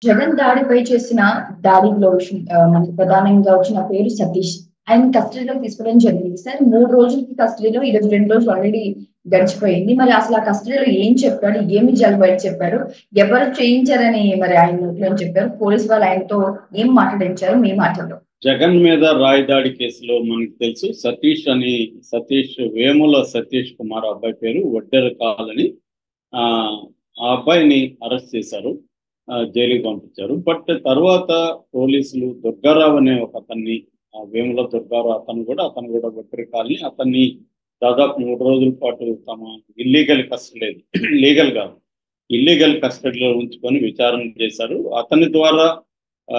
జగన్ దాడిపై చేసిన దాడిలో వచ్చిన- ఆ, మనకు ప్రధానంగా వచ్చిన పేరు సతీష్ ఆయన కస్టడీలో తీసుకోవడం జరిగింది సార్ మూడు రోజులకి కస్టడీలో ఈ రోజు రెండు రోజులు ఆల్రెడీ గడిచిపోయింది మరి అసలు ఆ కస్టడీలో ఏం చెప్పాడు ఏమి జల్ బయట చెప్పారు ఎవరు చేయించారని మరి ఆయన నోట్లో ఏం చెప్పారు పోలీస్ వాళ్ళు ఆయనతో ఏం మాట్లాడించారు మీ మాటల్లో జగన్ మీద రాయి దాడి కేసులో మనకు తెలుసు సతీష్ అని సతీష్ వేముల సతీష్ కుమార్ అబ్బాయి పేరు వడ్డెర కాలని ఆ ఆ అబ్బాయిని అరెస్ట్ చేశారు ఆ, జైలుకి పంపించారు బట్ తర్వాత పోలీసులు దుర్గారావు అనే ఒక అతన్ని ఆ, వేముల దుర్గారావు అతను కూడా అతను కూడా వడ్డెర కాలని అతన్ని దాదాపు మూడు రోజుల పాటు తమ ఇల్లీగల్ కస్టడీ లీగల్ గా ఇల్లీగల్ కస్టడీలో ఉంచుకొని విచారణ చేశారు అతని ద్వారా ఆ,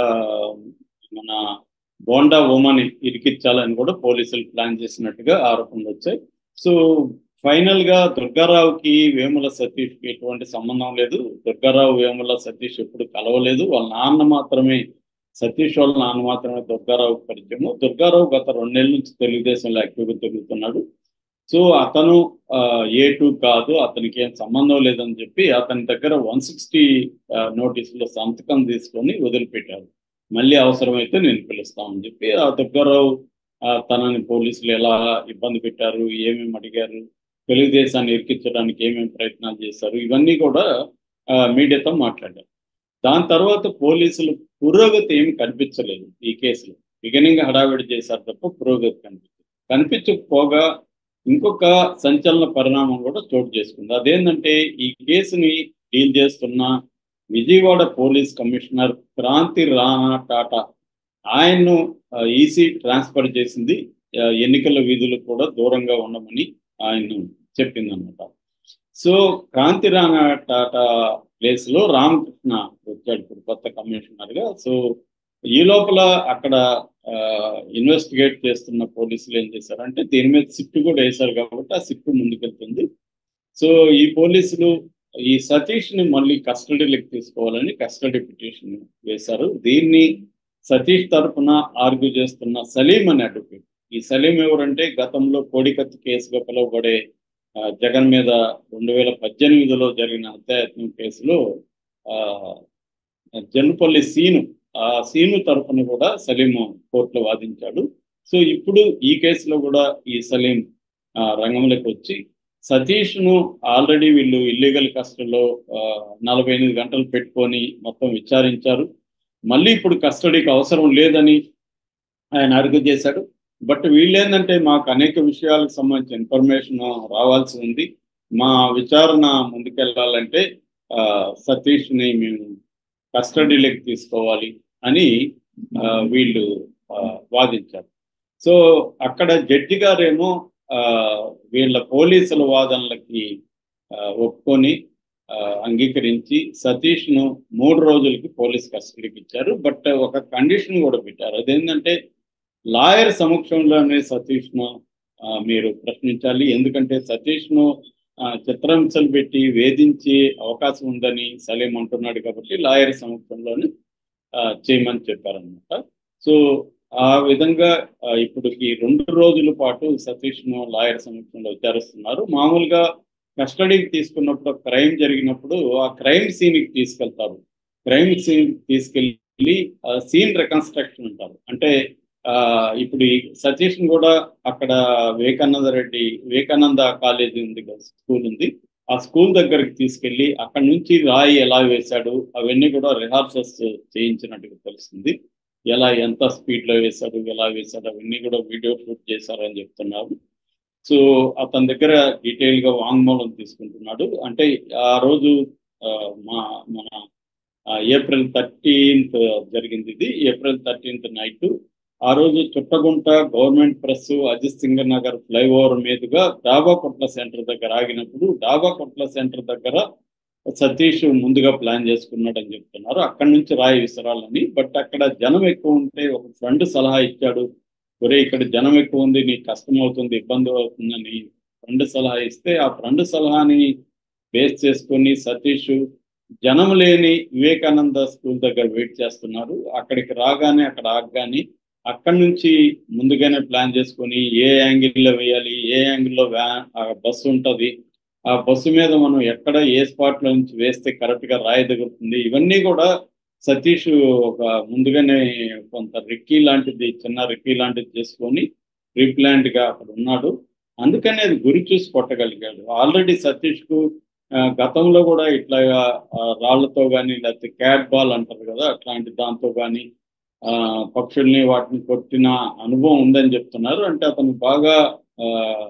మన బోండా ఉమాని ఇరికించాలని కూడా పోలీసులు ప్లాన్ చేసినట్టుగా ఆరోపణలు వచ్చాయి సో ఫైనల్ గా దుర్గారావుకి వేముల సతీష్ కి ఎటువంటి సంబంధం లేదు దుర్గారావు వేముల సతీష్ ఎప్పుడు కలవలేదు వాళ్ళ నాన్న మాత్రమే సతీష్ వాళ్ళ నాన్న మాత్రమే దుర్గారావు పరిచయము దుర్గారావు గత రెండు నెలల నుంచి తెలుగుదేశంలో యాక్టివ్గా తిరుగుతున్నాడు సో అతను ఏ టూ కాదు అతనికి ఏం సంబంధం లేదని చెప్పి అతని దగ్గర వన్ సిక్స్టీ నోటీసులో సంతకం తీసుకొని వదిలిపెట్టారు మళ్ళీ అవసరమైతే నేను పిలుస్తామని చెప్పి ఆ దుర్గారావు ఆ, తనని పోలీసులు ఎలా ఇబ్బంది పెట్టారు ఏమేమి అడిగారు తెలుగుదేశాన్ని ఇరికించడానికి ఏమేమి ప్రయత్నాలు చేశారు ఇవన్నీ కూడా ఆ, మీడియాతో మాట్లాడారు దాని తర్వాత పోలీసులు పురోగతి ఏమి కనిపించలేదు ఈ కేసులో బిగినింగ్ హడావిడి చేశారు తప్ప పురోగతి కనిపించలేదు కనిపించకపోగా ఇంకొక సంచలన పరిణామం కూడా చోటు చేసుకుంది అదేంటంటే ఈ కేసుని డీల్ చేస్తున్న విజయవాడ పోలీస్ కమిషనర్ క్రాంతి రాణా టాటా ఆయన్ను ఈసీ ట్రాన్స్ఫర్ చేసింది ఆ, ఎన్నికల విధులు కూడా దూరంగా ఉండమని ఆయన చెప్పిందన్నమాట సో క్రాంతి రాణా టాటా ప్లేస్ లో రామకృష్ణ వచ్చాడు ఇప్పుడు కొత్త కమిషనర్ గా సో ఈ లోపల అక్కడ ఇన్వెస్టిగేట్ చేస్తున్న పోలీసులు ఏం చేశారంటే దీని మీద సిట్ కూడా వేశారు కాబట్టి ఆ సిట్ ముందుకెళ్తుంది సో ఈ పోలీసులు ఈ సతీష్ ని మళ్ళీ కస్టడీలోకి తీసుకోవాలని కస్టడీ పిటిషన్ వేశారు దీన్ని సతీష్ తరఫున ఆర్గ్యూ చేస్తున్న సలీం అనే అడ్వకేట్ ఈ సలీం ఎవరంటే గతంలో కోడికత్తి కేసుగా పిలువబడే ఆ, జగన్ మీద రెండు వేల పద్దెనిమిదిలో జరిగిన హత్యాయత్నం కేసులో ఆ జన్పల్లి సీను ఆ సీను తరఫున కూడా సలీం కోర్టులో వాదించాడు సో ఇప్పుడు ఈ కేసులో కూడా ఈ సలీం ఆ, రంగంలోకి వచ్చి సతీష్ ను ఆల్రెడీ వీళ్ళు ఇల్లీగల్ కస్టడీలో నలభై ఎనిమిది గంటలు పెట్టుకొని మొత్తం విచారించారు మళ్ళీ ఇప్పుడు కస్టడీకి అవసరం లేదని ఆయన అడుగు చేశాడు బట్ వీళ్ళేందంటే మాకు అనేక విషయాలకు సంబంధించిన ఇన్ఫర్మేషన్ రావాల్సి ఉంది మా విచారణ ముందుకెళ్ళాలంటే ఆ, సతీష్ని మేము కస్టడీలోకి తీసుకోవాలి అని ఆ, వీళ్ళు ఆ, వాదించారు సో అక్కడ జడ్జి గారేమో ఆ, వీళ్ళ పోలీసుల వాదనలకి ఆ, ఒప్పుకొని ఆ, అంగీకరించి సతీష్ ను మూడు రోజులకి పోలీస్ కస్టడీకి ఇచ్చారు బట్ ఒక కండిషన్ కూడా పెట్టారు అదేంటంటే లాయర్ సమక్షంలోనే సతీష్ ను ఆ, మీరు ప్రశ్నించాలి ఎందుకంటే సతీష్ ను ఆ, చిత్రహింసలు పెట్టి వేధించే అవకాశం ఉందని సలీం అంటున్నాడు కాబట్టి లాయర్ సమక్షంలోనే ఆ, చేయమని చెప్పారనమాట సో ఆ విధంగా ఆ, ఇప్పుడు ఈ రెండు రోజుల పాటు సతీష్ ను లాయర్ సమక్షంలో విచారిస్తున్నారు మామూలుగా కస్టడీకి తీసుకున్నప్పుడు క్రైమ్ జరిగినప్పుడు ఆ క్రైమ్ సీన్ కి తీసుకెళ్తారు క్రైమ్ సీన్ తీసుకెళ్లి సీన్ రికన్స్ట్రక్షన్ అంటారు అంటే ఆ ఇప్పుడు ఈ సతీష్ ని కూడా అక్కడ వివేకానంద రెడ్డి వివేకానంద కాలేజీ ఉంది కదా స్కూల్ ఉంది ఆ స్కూల్ దగ్గరికి తీసుకెళ్లి అక్కడ నుంచి రాయి ఎలా వేశాడు అవన్నీ కూడా రిహార్సల్స్ చేయించినట్టుగా తెలుస్తుంది ఎలా ఎంత స్పీడ్ లో వేశాడు ఎలా వేశాడు అవన్నీ కూడా వీడియో షూట్ చేశారని చెప్తున్నారు సో అతని దగ్గర డీటెయిల్ గా వాంగ్మూలం తీసుకుంటున్నాడు అంటే ఆ రోజు ఆ, మా మన ఆ, ఏప్రిల్ థర్టీన్త్ జరిగింది ఇది ఏప్రిల్ థర్టీన్త్ నైట్ ఆ రోజు Chuttugunta government press Ajit Singh Nagar flyover మీదుగా డాబా కొట్ల సెంటర్ దగ్గర ఆగినప్పుడు డాబా కొట్ల సెంటర్ దగ్గర సతీష్ ముందుగా ప్లాన్ చేసుకున్నాడు అని చెప్తున్నారు అక్కడి నుంచి రాయి విసరాలని బట్ అక్కడ జనం ఎక్కువ ఉంటే ఒక ఫ్రెండ్ సలహా ఇచ్చాడు ఒరే ఇక్కడ జనం ఎక్కువ ఉంది నీకు కష్టం అవుతుంది ఇబ్బంది అవుతుందని ఫ్రెండ్ సలహా ఇస్తే ఆ ఫ్రెండ్ సలహాని బేస్ చేసుకొని సతీష్ జనం లేని వివేకానంద స్కూల్ దగ్గర వెయిట్ చేస్తున్నారు అక్కడికి రాగానే అక్కడ ఆగగానే అక్కడి నుంచి ముందుగానే ప్లాన్ చేసుకొని ఏ యాంగిల్లో వేయాలి ఏ యాంగిల్లో వ్యా ఆ బస్సు ఉంటుంది ఆ బస్సు మీద మనం ఎక్కడ ఏ స్పాట్ లో నుంచి వేస్తే కరెక్ట్ గా రాయి తగులుతుంది ఇవన్నీ కూడా సతీష్ ఒక ముందుగానే కొంత రిక్కీ లాంటిది చిన్న రిక్కీ లాంటిది చేసుకొని ప్రీప్లాన్డ్ గా అక్కడ ఉన్నాడు అందుకని అది గురి చూసి కొట్టగలిగాడు ఆల్రెడీ సతీష్ కు ఆ, గతంలో కూడా ఇట్లాగా ఆ, రాళ్లతో కానీ లేకపోతే క్యాట్ బాల్ అంటారు కదా అట్లాంటి దాంతో కానీ ఆ, పక్షుల్ని వాటిని కొట్టిన అనుభవం ఉందని చెప్తున్నారు అంటే అతను బాగా ఆ,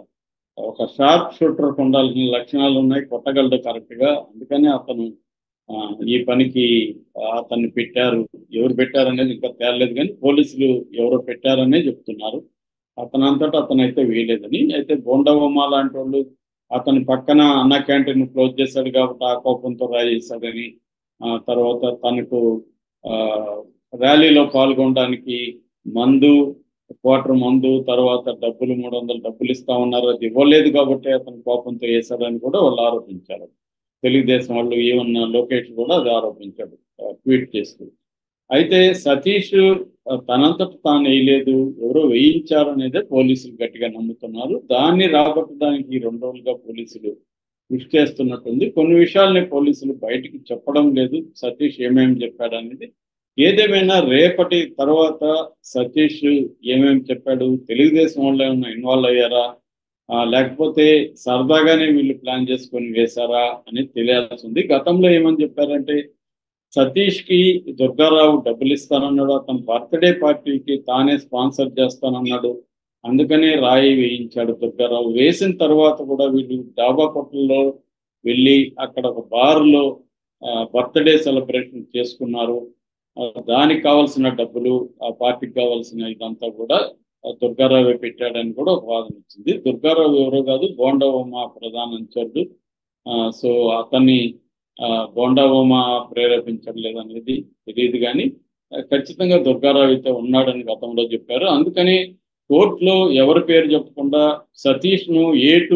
ఒక షార్ప్ షూటర్ ఉండాల్సిన లక్షణాలు ఉన్నాయి కొట్టగలడు కరెక్ట్ గా అందుకని అతను ఆ, ఈ పనికి ఆ, అతన్ని పెట్టారు ఎవరు పెట్టారు అనేది ఇంకా తేలలేదు కానీ పోలీసులు ఎవరో పెట్టారనే చెప్తున్నారు అతను అంతటా అతను అయితే వేయలేదని అయితే బోండవమ్మ లాంటి వాళ్ళు అతని పక్కన అన్న క్యాంటీన్ క్లోజ్ చేశాడు కాబట్టి ఆ కోపంతో రాజేశాడని ఆ తర్వాత తనకు ఆ ర్యాలీలో పాల్గొనడానికి మందు క్వార్టర్ మందు తర్వాత డబ్బులు మూడు వందలు డబ్బులు ఇస్తా ఉన్నారు అది ఇవ్వలేదు కాబట్టి అతను కోపంతో వేశాడని కూడా వాళ్ళు ఆరోపించారు తెలుగుదేశం వాళ్ళు ఈవెన్ లోకేష్ కూడా అది ఆరోపించాడు ఆ, ట్వీట్ చేస్తూ అయితే సతీష్ ఆ, తనంతట తాను వేయలేదు ఎవరో వేయించారు అనేదే పోలీసులు గట్టిగా నమ్ముతున్నారు దాన్ని రాబట్టడానికి ఈ రెండు రోజులుగా పోలీసులు కృషి చేస్తున్నట్టుంది కొన్ని విషయాల్ని పోలీసులు బయటికి చెప్పడం లేదు సతీష్ ఏమేమి చెప్పాడు అనేది ఏదేమైనా రేపటి తర్వాత సతీష్ ఏమేమి చెప్పాడు తెలుగుదేశం వాళ్ళు ఏమైనా ఇన్వాల్వ్ అయ్యారా ఆ, లేకపోతే సరదాగానే వీళ్ళు ప్లాన్ చేసుకొని వేశారా అనేది తెలియాల్సి ఉంది గతంలో ఏమని చెప్పారంటే సతీష్ కి దుర్గారావు డబ్బులు ఇస్తానన్నాడు అతను బర్త్డే పార్టీకి తానే స్పాన్సర్ చేస్తానన్నాడు అందుకనే రాయి వేయించాడు దుర్గారావు వేసిన తర్వాత కూడా వీళ్ళు డాబా కొట్టల్లో వెళ్ళి అక్కడ ఒక బార్లో బర్త్డే సెలబ్రేషన్ చేసుకున్నారు ఆ, దానికి కావాల్సిన డబ్బులు ఆ పార్టీకి కావాల్సిన ఇదంతా కూడా ఆ, దుర్గారావే పెట్టాడని కూడా ఒక వాదన వచ్చింది దుర్గారావు ఎవరో కాదు బోండవమ్మ ప్రధాన ఇన్ఛార్జ్ సో అతన్ని ఆ, బోండవమ్మ ప్రేరేపించలేదు అనేది తెలియదు కానీ ఆ, ఖచ్చితంగా దుర్గారావు అయితే ఉన్నాడని గతంలో చెప్పారు అందుకని కోర్టులో ఎవరి పేరు చెప్పకుండా సతీష్ ను ఏటు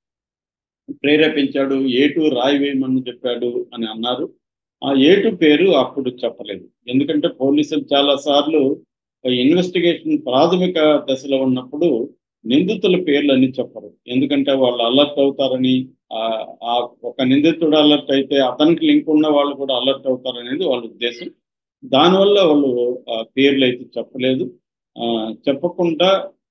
ప్రేరేపించాడు ఏటు రాయి వేయమని చెప్పాడు అని అన్నారు ఆ ఏటు పేరు అప్పుడు చెప్పలేదు ఎందుకంటే పోలీసులు చాలా సార్లు ఇన్వెస్టిగేషన్ ప్రాథమిక దశలో ఉన్నప్పుడు నిందితుల పేర్లు అన్ని చెప్పరు ఎందుకంటే వాళ్ళు అలర్ట్ అవుతారని ఆ ఆ ఒక నిందితుడు అలర్ట్ అయితే అతనికి లింక్ ఉన్న వాళ్ళు కూడా అలర్ట్ అవుతారనేది వాళ్ళ ఉద్దేశం దానివల్ల వాళ్ళు ఆ, పేర్లు అయితే చెప్పలేదు ఆ, చెప్పకుండా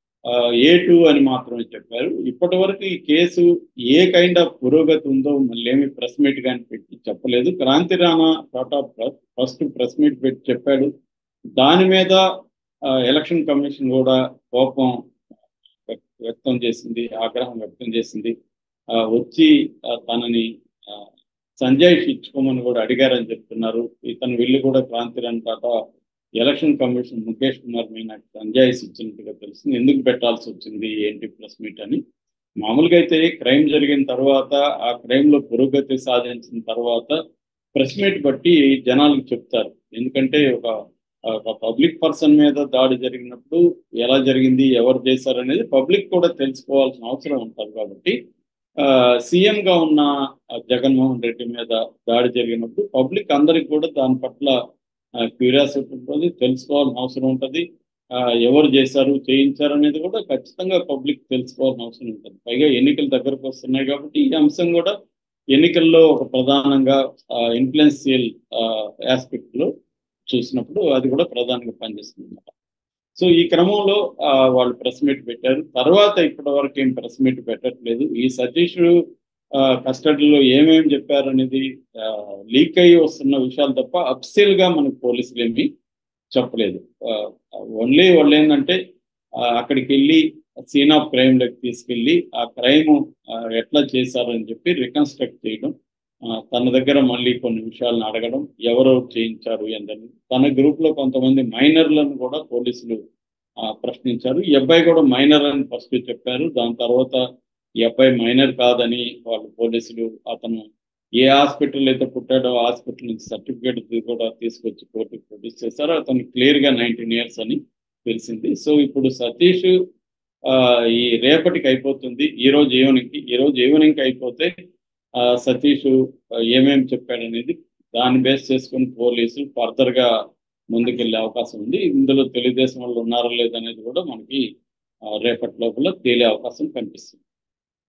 ఏ టూ అని మాత్రమే చెప్పారు ఇప్పటి వరకు ఈ కేసు ఏ కైండ్ ఆఫ్ పురోగతి ఉందో మళ్ళీ ఏమి ప్రెస్ మీట్ కానీ పెట్టి చెప్పలేదు Kranthi Rana Tata first press meet పెట్టి చెప్పాడు దాని మీద ఆ, ఎలక్షన్ కమిషన్ కూడా కోపం వ్యక్- వ్యక్తం చేసింది ఆగ్రహం వ్యక్తం చేసింది ఆ, వచ్చి ఆ, తనని ఆ, సంజయ్ ఇచ్చుకోమని కూడా అడిగారని చెప్తున్నారు ఇతను వెళ్ళి కూడా క్రాంతి రాణా టాటా ఎలక్షన్ కమిషన్ ముఖేష్ కుమార్ మీనాకి సంజాయిస్ ఇచ్చినట్టుగా తెలిసింది ఎందుకు పెట్టాల్సి వచ్చింది ఏంటి ప్రెస్ మీట్ అని మామూలుగా అయితే క్రైమ్ జరిగిన తర్వాత ఆ క్రైమ్ లో పురోగతి సాధించిన తర్వాత ప్రెస్ మీట్ బట్టి జనాలకు చెప్తారు ఎందుకంటే ఒక ఒక పబ్లిక్ పర్సన్ మీద దాడి జరిగినప్పుడు ఎలా జరిగింది ఎవరు చేశారు అనేది పబ్లిక్ కూడా తెలుసుకోవాల్సిన అవసరం ఉంటుంది కాబట్టి సీఎం గా ఉన్న ఆ, జగన్మోహన్ రెడ్డి మీద దాడి జరిగినప్పుడు పబ్లిక్ అందరికి కూడా దాని పట్ల క్యూరియాసిటీ ఉంటుంది తెలుసుకోవాల్సిన అవసరం ఉంటుంది ఆ, ఎవరు చేశారు చేయించారు అనేది కూడా ఖచ్చితంగా పబ్లిక్ తెలుసుకోవాల్సిన అవసరం ఉంటుంది పైగా ఎన్నికలు దగ్గరకు వస్తున్నాయి కాబట్టి ఈ అంశం కూడా ఎన్నికల్లో ఒక ప్రధానంగా ఇన్ఫ్లుయెన్షియల్ ఆస్పెక్ట్ లో చూసినప్పుడు అది కూడా ప్రధానంగా పనిచేస్తుంది అన్నమాట సో ఈ క్రమంలో ఆ, వాళ్ళు ప్రెస్ మీట్ పెట్టారు తర్వాత ఇప్పటి వరకు ఏం ప్రెస్ మీట్ పెట్టట్లేదు ఈ సతీష్ కస్టడీలో ఏమేమి చెప్పారు అనేది లీక్ అయ్యి వస్తున్న విషయాలు తప్ప అఫ్సిల్ గా మనకు పోలీసులు ఏమి చెప్పలేదు ఓన్లీ వాళ్ళు ఏంటంటే ఆ, అక్కడికి వెళ్ళి సీన్ ఆఫ్ క్రైమ్ లోకి తీసుకెళ్ళి ఆ క్రైమ్ ఎట్లా చేశారని చెప్పి రికన్స్ట్రక్ట్ చేయడం ఆ, తన దగ్గర మళ్ళీ కొన్ని విషయాలను అడగడం ఎవరెవరు చేయించారు ఏంటని తన గ్రూప్ లో కొంతమంది మైనర్లను కూడా పోలీసులు ఆ, ప్రశ్నించారు ఈ అబ్బాయి కూడా మైనర్ అని ఫస్ట్ చెప్పారు దాని తర్వాత ఈ అబ్బాయి మైనర్ కాదని వాళ్ళు పోలీసులు అతను ఏ హాస్పిటల్ అయితే పుట్టాడో ఆ హాస్పిటల్ నుంచి సర్టిఫికేట్ కూడా తీసుకొచ్చి కోర్టుకు ప్రొడ్యూస్ చేశారు అతను క్లియర్ గా నైన్టీన్ ఇయర్స్ అని తెలిసింది సో ఇప్పుడు సతీష్ ఆ, ఈ రేపటికి అయిపోతుంది ఈ రోజు ఈవినింగ్ ఈ రోజు ఈవినింగ్ అయిపోతే ఆ, సతీష్ ఆ, ఏమేమి చెప్పాడనేది దాన్ని బేస్ చేసుకుని పోలీసులు ఫర్దర్ గా ముందుకెళ్లే అవకాశం ఉంది ఇందులో తెలుగుదేశం వాళ్ళు ఉన్నారో లేదనేది కూడా మనకి ఆ, రేపటి లోపల తేలే అవకాశం కనిపిస్తుంది